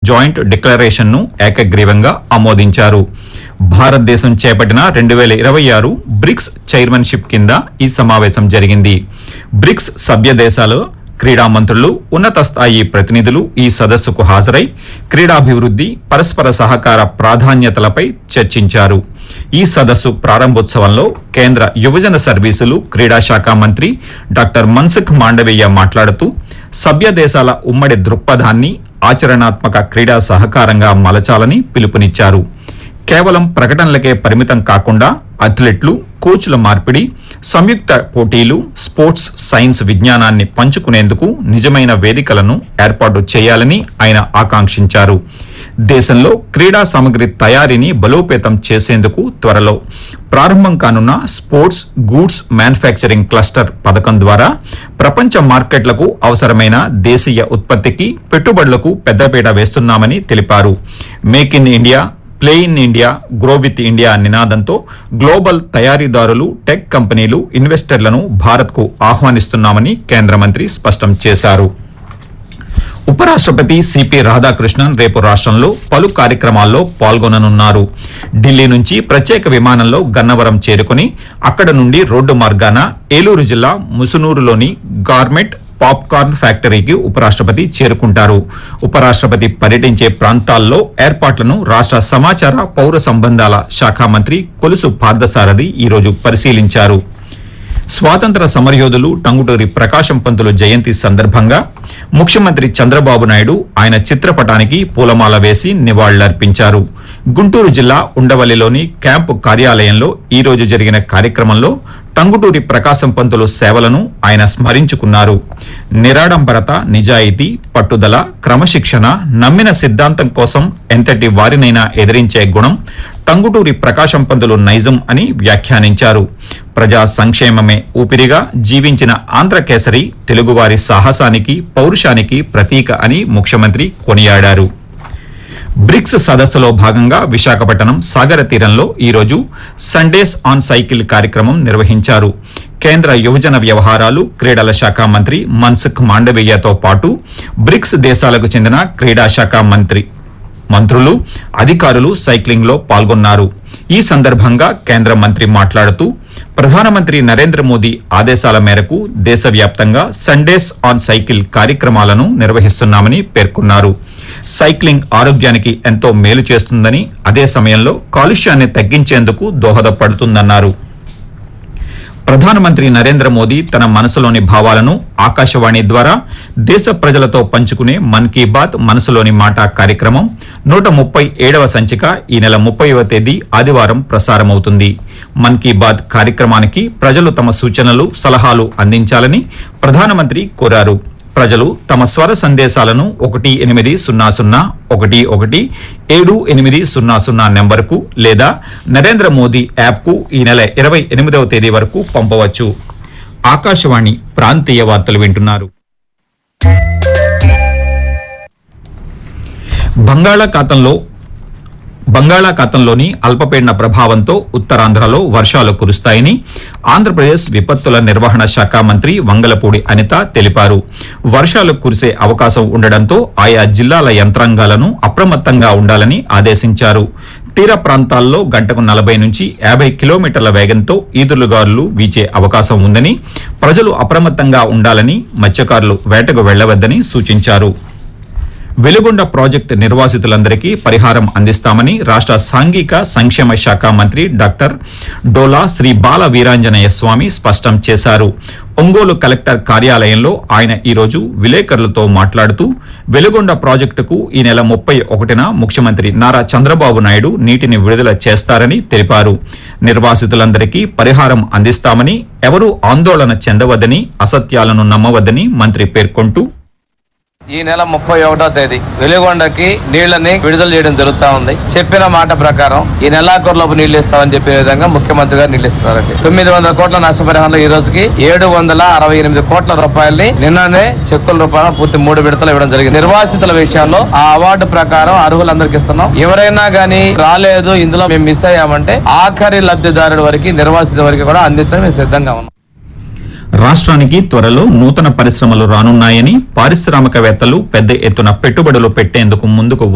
joint declaration ను ఏకగ్రీవంగా ఆమోదించారు భారతదేశం చేపట్టిన రెండు వేల ఇరవై ఆరు బ్రిక్స్ చైర్మన్షిప్ కింద ఈ సమావేశం జరిగింది బ్రిక్స్ సభ్య దేశాలు క్రీడా మంత్రులు ఉన్నత స్థాయి ప్రతినిధులు ఈ సదస్సుకు హాజరై క్రీడాభివృద్ధి పరస్పర సహకార ప్రాధాన్యతలపై చర్చించారు ఈ సదస్సు ప్రారంభోత్సవంలో కేంద్ర యువజన సర్వీసులు క్రీడా శాఖ మంత్రి డాక్టర్ మన్సుఖ్ మాండవీయ మాట్లాడుతూ సభ్య దేశాల ఉమ్మడి దృక్పథాన్ని ఆచరణాత్మక క్రీడా సహకారంగా మలచాలని పిలుపునిచ్చారు కేవలం ప్రకటనలకే పరిమితం కాకుండా అథ్లెట్లు కోచ్ల మార్పిడి సంయుక్త పోటీలు స్పోర్ట్స్ సైన్స్ విజ్ఞానాన్ని పంచుకునేందుకు నిజమైన వేదికలను ఏర్పాటు చేయాలని ఆయన ఆకాంక్షించారు దేశంలో క్రీడా సామగ్రి తయారీని బలోపేతం చేసేందుకు త్వరలో ప్రారంభం కానున్న స్పోర్ట్స్ గూడ్స్ మ్యానుఫ్యాక్చరింగ్ క్లస్టర్ పథకం ద్వారా ప్రపంచ మార్కెట్లకు అవసరమైన దేశీయ ఉత్పత్తికి పెట్టుబడులకు పెద్దపీట వేస్తున్నామని తెలిపారు make in India play in India grow with India నినాదంతో గ్లోబల్ తయారీదారులు టెక్ కంపెనీలు ఇన్వెస్టర్లను భారత్కు ఆహ్వానిస్తున్నామని కేంద్ర మంత్రి స్పష్టం చేశారు ఉపరాష్ట్రపతి సిపి రాధాకృష్ణన్ రేపు రాష్ట్రంలో పలు కార్యక్రమాల్లో పాల్గొననున్నారు ఢిల్లీ నుంచి ప్రత్యేక విమానంలో గన్నవరం చేరుకుని అక్కడ నుండి రోడ్డు మార్గాన ఏలూరు జిల్లా ముసునూరులోని గార్మెంట్ పాప్కార్న్ ఫ్యాక్టరీకి ఉపరాష్ట్రపతి చేరుకుంటారు ఉపరాష్ట్రపతి పర్యటించే ప్రాంతాల్లో ఏర్పాట్లను రాష్ట్ర సమాచార పౌర సంబంధాల శాఖ మంత్రి కొలుసు పార్థసారథి ఈరోజు పరిశీలించారు స్వాతంత్ర సమరయోధులు టంగుటూరి ప్రకాశం పంతులు జయంతి సందర్భంగా ముఖ్యమంత్రి చంద్రబాబు నాయుడు ఆయన చిత్రపటానికి పూలమాల వేసి నివాళులర్పించారు గుంటూరు జిల్లా ఉండవల్లిలోని క్యాంపు కార్యాలయంలో ఈ రోజు జరిగిన కార్యక్రమంలో టంగుటూరి ప్రకాశం పంతులు సేవలను ఆయన స్మరించుకున్నారు నిరాడంబరత నిజాయితీ పట్టుదల క్రమశిక్షణ నమ్మిన సిద్ధాంతం కోసం ఎంతటి వారినైనా ఎదిరించే గుణం టంగుటూరి ప్రకాశం పంతులు నైజం అని వ్యాఖ్యానించారు ప్రజా సంక్షేమమే ఊపిరిగా జీవించిన ఆంధ్రకేసరి తెలుగువారి సాహసానికి పౌరుషానికి ప్రతీక అని ముఖ్యమంత్రి కొనియాడారు బ్రిక్స్ సదస్సులో భాగంగా విశాఖపట్నం సాగర తీరంలో ఈరోజు సండేస్ ఆన్ సైకిల్ కార్యక్రమం నిర్వహించారు కేంద్ర యువజన వ్యవహారాలు క్రీడల శాఖ మంత్రి మన్సుఖ్ మాండవీయతో పాటు బ్రిక్స్ దేశాలకు చెందిన క్రీడా శాఖ మంత్రి మంత్రులు అధికారులు సైక్లింగ్ లో పాల్గొన్నారు ఈ సందర్భంగా కేంద్ర మంత్రి మాట్లాడుతూ ప్రధానమంత్రి నరేంద్ర మోదీ ఆదేశాల మేరకు దేశవ్యాప్తంగా సండేస్ ఆన్ సైకిల్ కార్యక్రమాలను నిర్వహిస్తున్నామని పేర్కొన్నారు సైక్లింగ్ ఆరోగ్యానికి ఎంతో మేలు చేస్తుందని అదే సమయంలో కాలుష్యాన్ని తగ్గించేందుకు దోహదపడుతుందన్నారు ప్రధానమంత్రి నరేంద్ర మోదీ తన మనసులోని భావాలను ఆకాశవాణి ద్వారా దేశ ప్రజలతో పంచుకునే మన్ కీ బాత్ మనసులోని మాట కార్యక్రమం నూట ముప్పై ఏడవ సంచిక ఈ నెల ముప్పైవ తేదీ ఆదివారం ప్రసారమవుతుంది మన్ కీ బాత్ కార్యక్రమానికి ప్రజలు తమ సూచనలు సలహాలు అందించాలని ప్రధానమంత్రి కోరారు ప్రజలు తమ స్వర సందేశాలను ఒకటి ఎనిమిది సున్నా సున్నా ఒకటి ఒకటి ఏడు ఎనిమిది సున్నా సున్నా నెంబర్కు లేదా నరేంద్ర మోదీ యాప్కు ఈ నెల ఇరవై ఎనిమిదవ తేదీ వరకు పంపవచ్చు ఆకాశవాణి ప్రాంతీయ వార్తలు వింటున్నారు బంగాళాఖాతంలో బంగాళాఖాతంలోని అల్పపీడన ప్రభావంతో ఉత్తరాంధ్రలో వర్షాలు కురుస్తాయని ఆంధ్రప్రదేశ్ విపత్తుల నిర్వహణ శాఖ మంత్రి వంగలపూడి అనిత తెలిపారు వర్షాలు కురిసే అవకాశం ఉండడంతో ఆయా జిల్లాల యంత్రాంగాలను అప్రమత్తంగా ఉండాలని ఆదేశించారు తీర ప్రాంతాల్లో గంటకు నలభై నుంచి యాభై కిలోమీటర్ల వేగంతో ఈదురుగాలులు వీచే అవకాశం ఉందని ప్రజలు అప్రమత్తంగా ఉండాలని మత్స్యకారులు వేటకు వెళ్లవద్దని సూచించారు వెలుగొండ ప్రాజెక్టు నిర్వాసితులందరికీ పరిహారం అందిస్తామని రాష్ట్ర సాంఘిక సంక్షేమ శాఖ మంత్రి డాక్టర్ డోలా శ్రీ బాల వీరాంజనేయ స్వామి స్పష్టం చేశారు ఒంగోలు కలెక్టర్ కార్యాలయంలో ఆయన ఈరోజు విలేకరులతో మాట్లాడుతూ వెలుగొండ ప్రాజెక్టుకు ఈ నెల ముప్పై ఒకటిన ముఖ్యమంత్రి నారా చంద్రబాబు నాయుడు నీటిని విడుదల చేస్తారని తెలిపారు నిర్వాసితులందరికీ పరిహారం అందిస్తామని ఎవరూ ఆందోళన చెందవద్దని అసత్యాలను నమ్మవద్దని మంత్రి పేర్కొంటూ ఈ నెల ముప్పై ఒకటో తేదీ వెలుగొండకి నీళ్లని విడుదల చేయడం జరుగుతా ఉంది చెప్పిన మాట ప్రకారం ఈ నెలాఖరులోపు నీళ్లు ఇస్తామని చెప్పే విధంగా ముఖ్యమంత్రి గారు నీళ్లు ఇస్తున్నారండి తొమ్మిది వందల కోట్ల నష్టపరిహారంలో ఈ రోజుకి ఏడు వందల అరవై ఎనిమిది కోట్ల రూపాయల్ని నిన్ననే చెక్కుల రూపాయలు పూర్తి మూడు విడతలు ఇవ్వడం జరిగింది నిర్వాసితుల విషయంలో ఆ అవార్డు ప్రకారం అర్హులందరికీ ఇస్తున్నాం ఎవరైనా గానీ రాలేదు ఇందులో మేము మిస్ అయ్యామంటే ఆఖరి లబ్ధిదారుడి వరకు నిర్వాసిత వరకు కూడా అందించడం మేము సిద్ధంగా ఉన్నాం రాష్ట్రానికి త్వరలో నూతన పరిశ్రమలు రానున్నాయని పారిశ్రామికవేత్తలు పెద్ద ఎత్తున పెట్టుబడులు పెట్టేందుకు ముందుకు